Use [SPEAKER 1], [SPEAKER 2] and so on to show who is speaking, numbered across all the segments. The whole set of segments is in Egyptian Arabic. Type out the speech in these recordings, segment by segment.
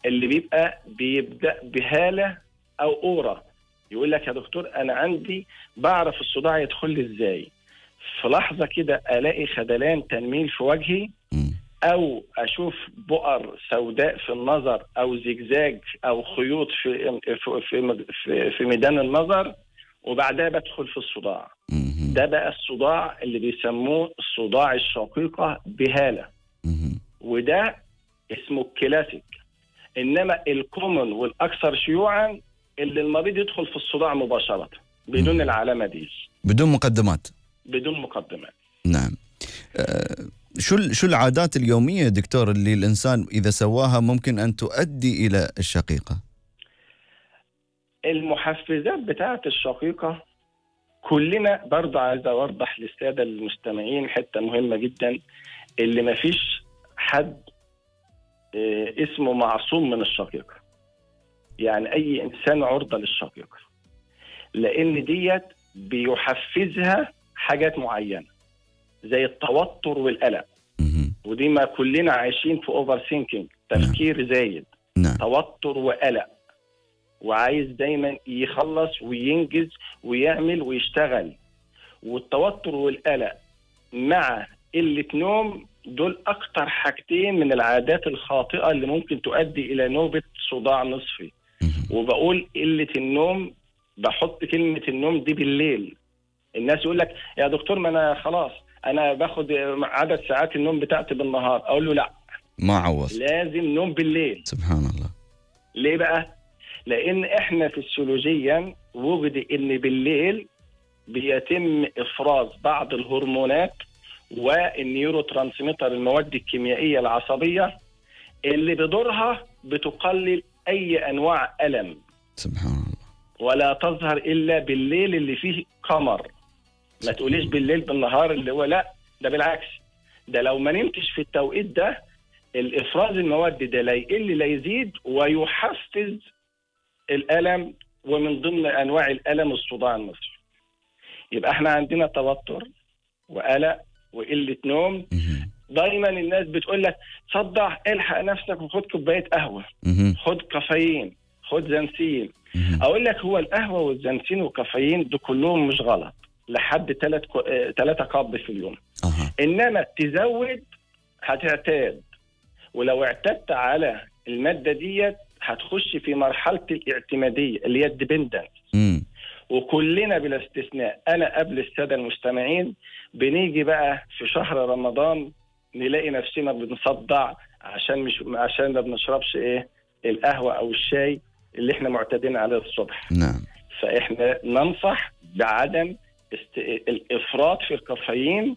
[SPEAKER 1] اللي بيبقى بيبدا بهاله او اورا يقول لك يا دكتور انا عندي بعرف الصداع يدخل لي ازاي في لحظه كده الاقي خدلان تنميل في وجهي
[SPEAKER 2] مم.
[SPEAKER 1] او اشوف بؤر سوداء في النظر او زجزاج او خيوط في في في, في, في ميدان النظر وبعدها بدخل في الصداع
[SPEAKER 2] مم.
[SPEAKER 1] ده بقى الصداع اللي بيسموه الصداع الشقيقه بهاله
[SPEAKER 2] مم.
[SPEAKER 1] وده اسمه الكلاسيك انما الكومن والاكثر شيوعا اللي المريض يدخل في الصداع مباشره بدون
[SPEAKER 2] مم.
[SPEAKER 1] العلامه دي
[SPEAKER 2] بدون مقدمات
[SPEAKER 1] بدون مقدمات
[SPEAKER 2] نعم آه، شو ال- شو العادات اليوميه دكتور اللي الانسان اذا سواها ممكن ان تؤدي الى الشقيقه
[SPEAKER 1] المحفزات بتاعه الشقيقه كلنا برضه عايز اوضح للساده المستمعين حته مهمه جدا اللي ما فيش حد آه، اسمه معصوم من الشقيقه يعني اي انسان عرضه للشقيقه لان ديت بيحفزها حاجات معينه زي التوتر والقلق
[SPEAKER 2] مم.
[SPEAKER 1] ودي ما كلنا عايشين في اوفر ثينكينج تفكير زايد
[SPEAKER 2] نعم
[SPEAKER 1] توتر وقلق وعايز دايما يخلص وينجز ويعمل ويشتغل والتوتر والقلق مع قلة نوم دول أكتر حاجتين من العادات الخاطئة اللي ممكن تؤدي إلى نوبة صداع نصفي
[SPEAKER 2] مم.
[SPEAKER 1] وبقول قلة النوم بحط كلمة النوم دي بالليل الناس يقول لك يا دكتور ما أنا خلاص أنا باخد عدد ساعات النوم بتاعتي بالنهار أقول له لا
[SPEAKER 2] ما عوض
[SPEAKER 1] لازم نوم بالليل
[SPEAKER 2] سبحان الله
[SPEAKER 1] ليه بقى؟ لأن إحنا فسيولوجيا وجد إن بالليل بيتم إفراز بعض الهرمونات والنيورو ترانسميتر المواد الكيميائية العصبية اللي بدورها بتقلل أي أنواع ألم
[SPEAKER 2] سبحان الله
[SPEAKER 1] ولا تظهر إلا بالليل اللي فيه قمر ما تقوليش بالليل بالنهار اللي هو لا ده بالعكس ده لو ما نمتش في التوقيت ده الافراز المواد ده لا يقل لا يزيد ويحفز الالم ومن ضمن انواع الالم الصداع النصفي يبقى احنا عندنا توتر وقلق وقله نوم
[SPEAKER 2] مم.
[SPEAKER 1] دايما الناس بتقول لك صدع الحق نفسك وخد كوبايه قهوه
[SPEAKER 2] مم.
[SPEAKER 1] خد كافيين خد زنسين
[SPEAKER 2] مم.
[SPEAKER 1] اقول لك هو القهوه والزنسين والكافيين دول كلهم مش غلط لحد ثلاث ثلاثة كاب في اليوم
[SPEAKER 2] اها
[SPEAKER 1] انما تزود هتعتاد ولو اعتدت على الماده ديت هتخش في مرحله الاعتماديه اللي هي الديبندنس
[SPEAKER 2] مم.
[SPEAKER 1] وكلنا بلا استثناء انا قبل الساده المستمعين بنيجي بقى في شهر رمضان نلاقي نفسنا بنصدع عشان مش عشان ما بنشربش ايه القهوه او الشاي اللي احنا معتادين عليه الصبح
[SPEAKER 2] نعم
[SPEAKER 1] فاحنا ننصح بعدم است... الافراط في الكافيين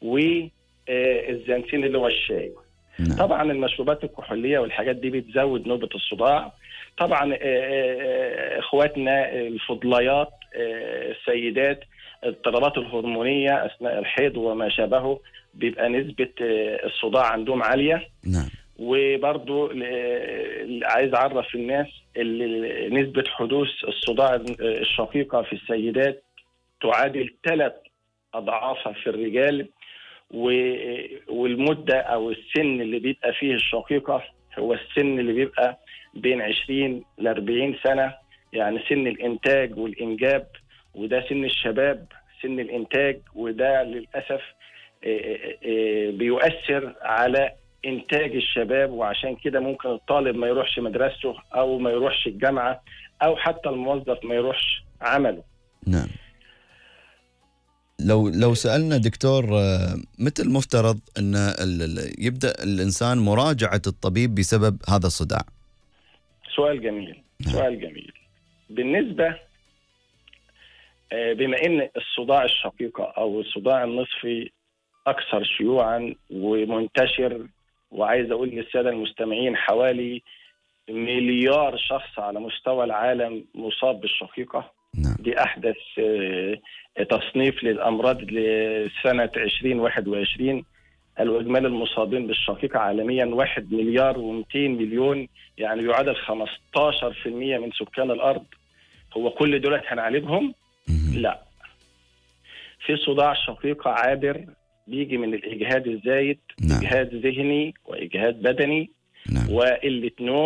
[SPEAKER 1] والزنسين اللي هو الشاي
[SPEAKER 2] نعم
[SPEAKER 1] طبعا المشروبات الكحوليه والحاجات دي بتزود نوبه الصداع طبعا آه، آه، اخواتنا الفضليات آه، السيدات الاضطرابات الهرمونيه اثناء الحيض وما شابهه بيبقى نسبه آه، الصداع عندهم عاليه
[SPEAKER 2] نعم
[SPEAKER 1] وبرضو ل- عايز اعرف الناس اللي نسبه حدوث الصداع الشقيقه في السيدات تعادل ثلاث اضعافها في الرجال و- والمده او السن اللي بيبقى فيه الشقيقه هو السن اللي بيبقى بين 20 ل 40 سنه يعني سن الانتاج والانجاب وده سن الشباب سن الانتاج وده للاسف آه، آه، بيؤثر على انتاج الشباب وعشان كده ممكن الطالب ما يروحش مدرسته او ما يروحش الجامعه او حتى الموظف ما يروحش عمله
[SPEAKER 2] نعم لو لو سالنا دكتور آه، متى المفترض ان ال- ال- يبدا الانسان مراجعه الطبيب بسبب هذا الصداع؟
[SPEAKER 1] سؤال جميل سؤال جميل بالنسبه آه، بما ان الصداع الشقيقه او الصداع النصفي اكثر شيوعا ومنتشر وعايز اقول للساده المستمعين حوالي مليار شخص على مستوى العالم مصاب بالشقيقه
[SPEAKER 2] نعم
[SPEAKER 1] دي احدث آه، تصنيف للامراض لسنه 2021 الاجمالي المصابين بالشقيقه عالميا 1 مليار و200 مليون يعني يعادل 15% من سكان الارض هو كل دولت هنعالجهم؟
[SPEAKER 2] مهم.
[SPEAKER 1] لا في صداع شقيقه عابر بيجي من الاجهاد الزايد
[SPEAKER 2] نعم
[SPEAKER 1] اجهاد ذهني واجهاد بدني
[SPEAKER 2] نعم
[SPEAKER 1] وقله نوم